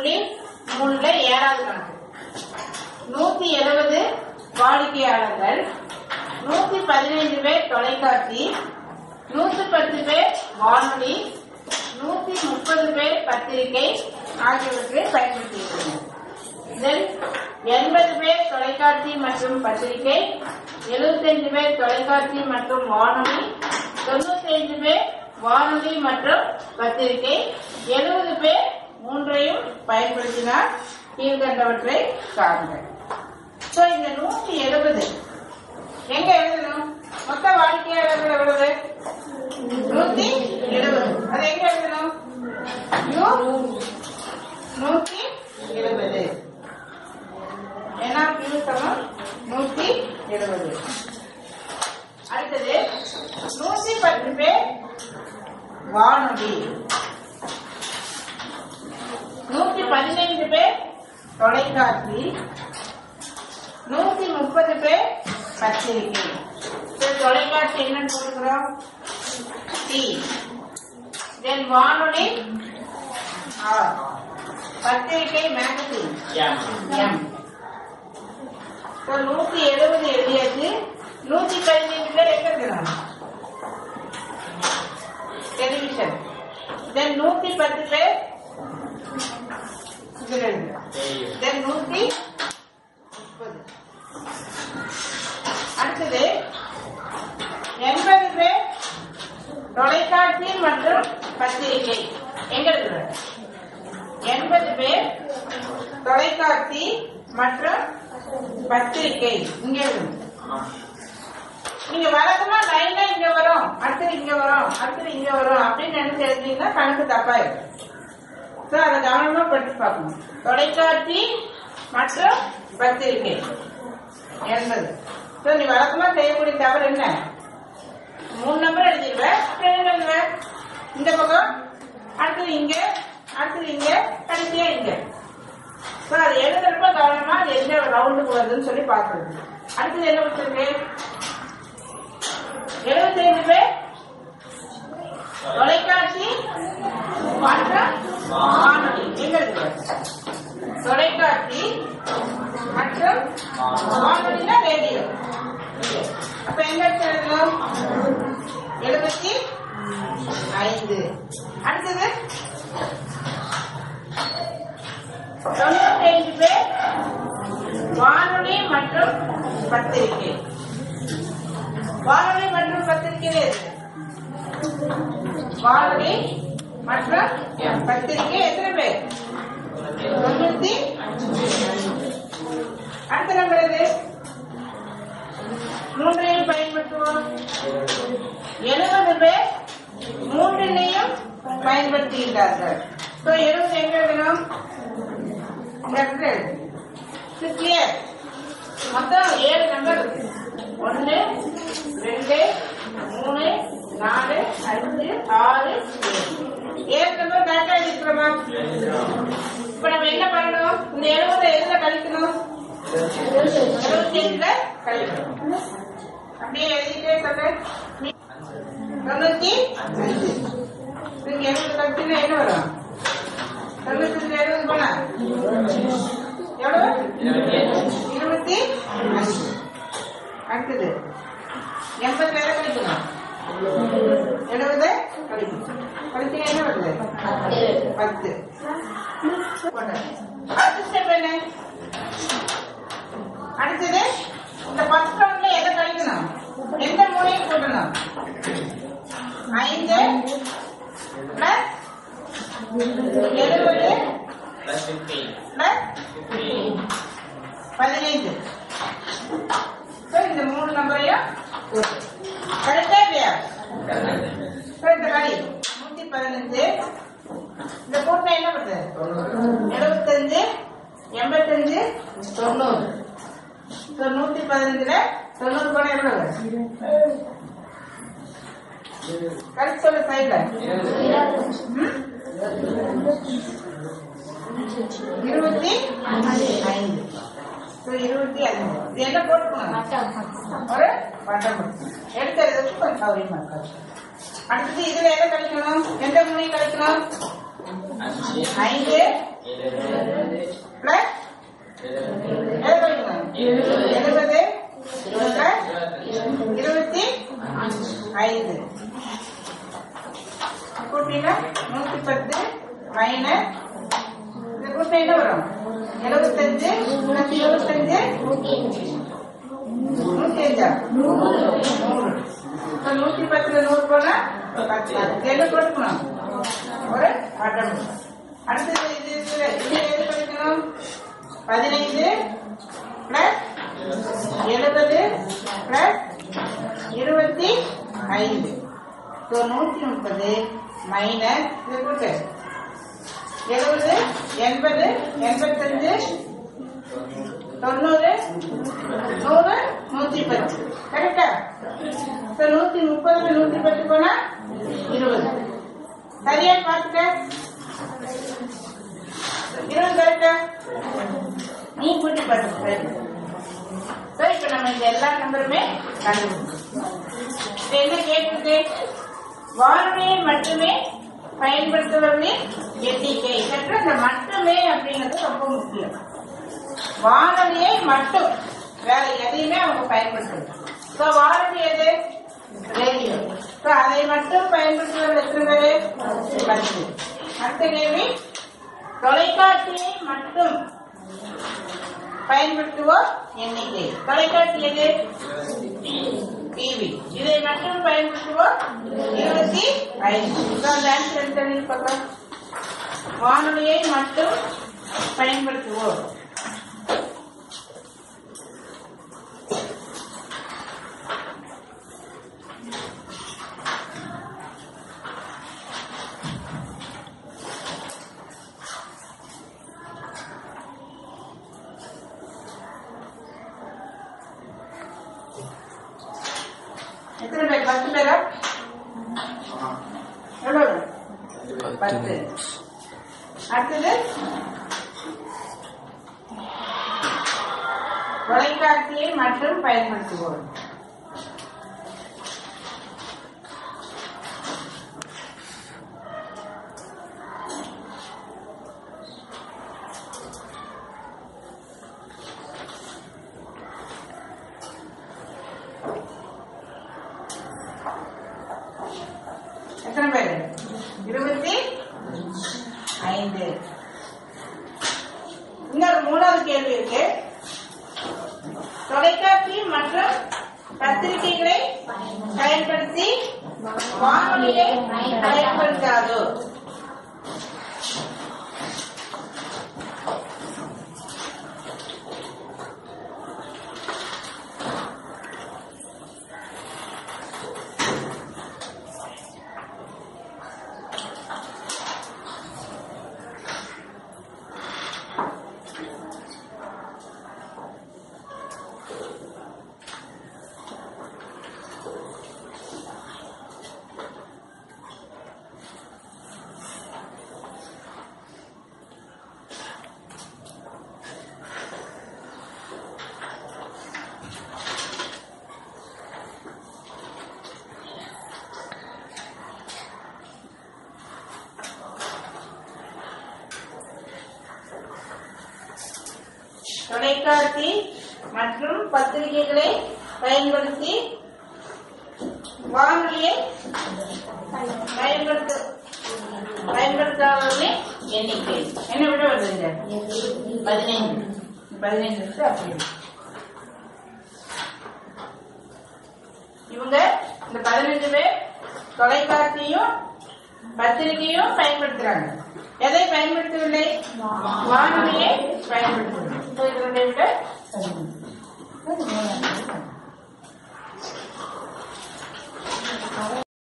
புள்ளி மூணுல ஏழாவது கணக்கு நூத்தி எழுபது வாடிக்கையாளர்கள் நூத்தி பதினைந்து பேர் தொலைக்காட்சி நூத்தி பத்து பேர் வானொலி நூத்தி முப்பது பேர் பத்திரிகை ஆகியவற்றை பயன்படுத்தியுள்ளனர் இதில் எண்பது பேர் தொலைக்காட்சி மற்றும் பத்திரிகை எழுபத்தைந்து பேர் தொலைக்காட்சி மற்றும் வானொலி தொண்ணூத்தைந்து பேர் வானொலி மற்றும் பத்திரிகை எழுபது பேர் மூன்றையும் பயன்படுத்தினார் கீழ்கண்டவற்றை காண்க சோ இந்த நூத்தி எழுபது எங்க எழுதணும் மொத்த வாடிக்கையாளர்கள் எவ்வளவு நூத்தி எழுபது அது எங்க எழுதணும் யூ நூத்தி எழுபது ஏன்னா யூ சமம் நூத்தி எழுபது அடுத்தது நூத்தி பத்து பேர் வானொலி நூத்தி பதினைந்து பேர் தொலைக்காட்சி நூத்தி முப்பது பேர் பத்திரிகை சரி, தொலைக்காட்சி என்னன்னு போட்டுக்கிறோம் டி தென் வானொலி ஆர் பத்திரிகை மேகசின் எம் இப்போ நூத்தி எழுபது எழுதியாச்சு நூத்தி பதினைந்து பேர் எங்க இருக்கிறாங்க டெலிவிஷன் தென் நூத்தி பத்து பேர் இதுல இருக்கு தென் நூத்தி முப்பது அடுத்தது எண்பது பேர் தொலைக்காட்சி மற்றும் பத்திரிகை எங்க இருக்கு எண்பது பேர் தொலைக்காட்சி மற்றும் பத்திரிகை இங்க இருக்கு நீங்க வழக்கமா லைனா இங்க வரும் அடுத்தது இங்க வரும் அடுத்தது இங்க வரும் அப்படின்னு நினைச்சு எழுதிங்கன்னா கணக்கு தப்பாயிடும் சோ அதை கவனமா படிச்சு பார்க்கணும் தொலைக்காட்சி மற்றும் பத்திரிகை என்பது சோ நீ வழக்கமா செய்யக்கூடிய தவறு என்ன மூணு நம்பர் எழுதிடுவ அப்புறம் என்ன எழுதுவ இந்த பக்கம் அடுத்தது இங்க அடுத்தது இங்க கடைசியா இங்க சோ அது எழுதுறப்ப கவனமா அது எந்த ரவுண்டுக்கு வருதுன்னு சொல்லி பார்க்கறது அடுத்தது என்ன வச்சிருக்கு எழுபத்தைந்து பேர் தொலைக்காட்சி மற்றும் வானொலி எங்க இருக்கு தொலைக்காட்சி மற்றும் வானொலினா ரேடியோ அப்ப எங்க எழுதணும் எழுபத்தி ஐந்து அடுத்தது தொண்ணூத்தி ஐந்து பேர் வானொலி மற்றும் பத்திரிகை வானொலி மற்றும் பத்திரிகை எது? வானொலி மற்றும் பத்திரிகை எத்தனை பேர் தொண்ணூத்தி அடுத்த நம்பர் எது மூன்றையும் பயன்படுத்துவோம் எழுபது பேர் மூன்றினையும் பயன்படுத்துகின்றார்கள் ஸோ எழுபது எங்க எழுதணும் இந்த இடத்துல எழுது கிளியர் மொத்தம் ஏழு நம்பர் இருக்கு ஒன்று ரெண்டு மூணு நாலு அஞ்சு ஆறு ஏழு ஏழு நம்பர் கரெக்டா எழுதிக்கிறோமா இப்ப நம்ம என்ன பண்ணணும் இந்த எழுபது எதுல கழிக்கணும் எழுபத்தி ஏழுல கழிக்கணும் அப்படியே எழுதிட்டே சொல்ல தொண்ணூத்தி அஞ்சு நீங்க எழுபது கழிச்சுன்னா என்ன வரும் தொண்ணூத்தி அஞ்சு எழுபது போனா எவ்வளவு இருபத்தி அஞ்சு அடுத்தது எண்பத்தி வேலை கழிக்கணும் எழுபது கழிக்கணும் கழிச்சு என்ன வருது பத்து போட்டேன். அடுத்த ஸ்டெப் என்ன அடுத்தது இந்த ஃபர்ஸ்ட் ரவுண்ட்ல எதை கழிக்கணும் எந்த மூலையும் கூட்டணும் ஐந்து பிளஸ் எழுபது பிளஸ் பதினைந்து So, இந்த மூணு நம்பரையும் கரெக்டா இல்லையா So, இந்த வழி நூத்தி பதினஞ்சு இந்த கூட்டம் என்ன பண்ணுது எழுபத்தஞ்சு எண்பத்தஞ்சு தொண்ணூறு So, நூத்தி பதினஞ்சுல தொண்ணூறு கூட எவ்வளவு கரெக்ட் சொல்லு சைட்ல இருபத்தி ஐந்து So, இருபத்தி ஐந்து இது என்ன போட்டுக்கணும் ஒரு வட்டம் போட்டுக்கணும். எடுக்கிறதுக்கு கொஞ்சம் சௌரியமா இருக்காது அடுத்தது இதுல எதை கழிக்கணும் எந்த முனை கழிக்கணும் ஐந்து கூட்டினா என்ன வரும் எழுபத்தஞ்சு நூத்தி எழுபத்தஞ்சு நூத்தி அஞ்சா நூறு இப்ப நூத்தி பத்துல நூறு போனா பத்து என்ன கொடுக்கணும் ஒரு வட்டம் அடுத்தது இது இது இது எது படிக்கணும் பதினைந்து பிளஸ் எழுபது பிளஸ் இருபத்தி ஐந்து ஸோ நூற்றி முப்பது மைனஸ் இது கூட்டு எழுபது எண்பது எண்பத்தஞ்சு தொண்ணூறு நூறு நூற்றி பத்து கரெக்டா ஸோ நூற்றி முப்பதுல நூற்றி பத்து போனா இருபது சரியா பார்த்துக்க இருபது கரெக்டா நீ கூட்டி பார்த்து ஸோ இப்போ நம்ம இந்த எல்லா நம்பருமே கண்டுபிடிச்சோம் இப்ப என்ன கேட்டிருக்கு வானொலியை மட்டுமே பயன்படுத்துபவர்களின் எண்ணிக்கை சற்று இந்த மட்டுமே அப்படிங்கிறது ரொம்ப முக்கியம் வானொலியை மட்டும் வேற எதையுமே அவங்க பயன்படுத்தணும் ஸோ வானொலி எது ரேடியோ ஸோ அதை மட்டும் பயன்படுத்துவர்கள் எத்தனை பேரு பத்து அடுத்த கேள்வி தொலைக்காட்சியை மட்டும் பயன்படுத்துவோர் எண்ணிக்கை தொலைக்காட்சி எது டிவி இதை மட்டும் பயன்படுத்துவோர் இருபத்தி ஐந்து அந்த ஆன்சர் எடுத்து பார்க்கலாம் வானொலியை மட்டும் பயன்படுத்துவோர் எத்தனை பேர் பத்து பேரா எவ்வளவு பத்து அடுத்தது தொலைக்காட்சியை மட்டும் பயன்படுத்துவோம் எத்தனை பேர் இருபத்தி ஐந்து இன்னொரு மூணாவது கேள்வி இருக்கு தொலைக்காட்சி மற்றும் பத்திரிகைகளை பயன்படுத்தி வானொலியை பயன்படுத்தாதோ தொலைக்காட்சி மற்றும் பத்திரிகைகளை பயன்படுத்தி வானொலியை பயன்படுத்த பயன்படுத்தாதவர்களின் எண்ணிக்கை என்ன விட வருதுங்க பதினைந்து பதினைந்து இருக்கு அப்படி இவங்க இந்த பதினஞ்சு பேர் தொலைக்காட்சியும் பத்திரிகையும் பயன்படுத்துறாங்க எதை பயன்படுத்தவில்லை வானொலியை பயன்படுத்துவது So, இதனுடைய விட